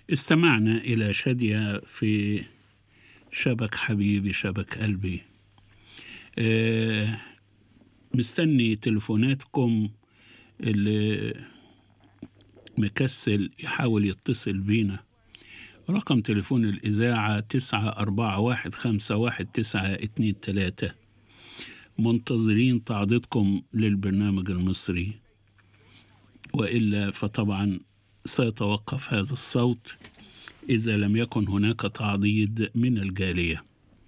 استمعنا إلى شادية في شبك حبيبي شبك قلبي آه، مستني تليفوناتكم اللي مكسل يحاول يتصل بينا رقم تليفون الإذاعة تسعة أربعة واحد خمسة واحد تسعة اتنين تلاتة منتظرين تعضيدكم للبرنامج المصري وإلا فطبعا سيتوقف هذا الصوت إذا لم يكن هناك تعضيد من الجالية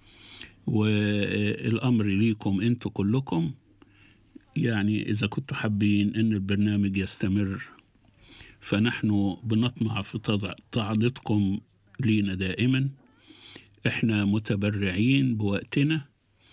والأمر ليكم أنتوا كلكم يعني إذا كنتوا حابين أن البرنامج يستمر فنحن بنطمع في تضع- تعضيدكم لينا دائما احنا متبرعين بوقتنا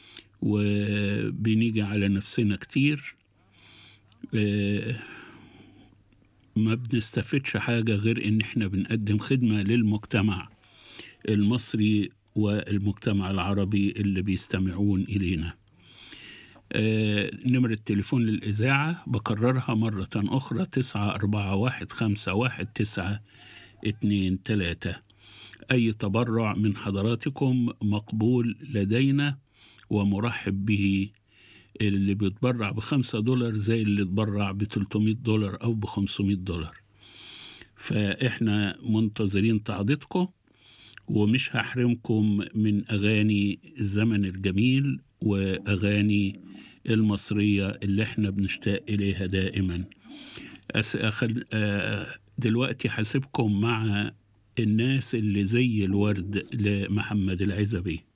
وبنيجي على نفسنا كتير آه، ما بنستفدش حاجة غير إن إحنا بنقدم خدمة للمجتمع المصري والمجتمع العربي اللي بيستمعون إلينا آه، نمرة تليفون للإذاعة بكررها مرة أخرى تسعة أربعة واحد خمسة واحد تسعة اتنين تلاتة أي تبرع من حضراتكم مقبول لدينا ومرحب به اللي بيتبرع بخمسة دولار زي اللي اتبرع ب 300 دولار أو ب 500 دولار فإحنا منتظرين تعضيدكم ومش هحرمكم من أغاني الزمن الجميل وأغاني المصرية اللي احنا بنشتاق إليها دائما أس- أخل... آه، دلوقتي حاسبكم مع الناس اللي زي الورد لمحمد العزبي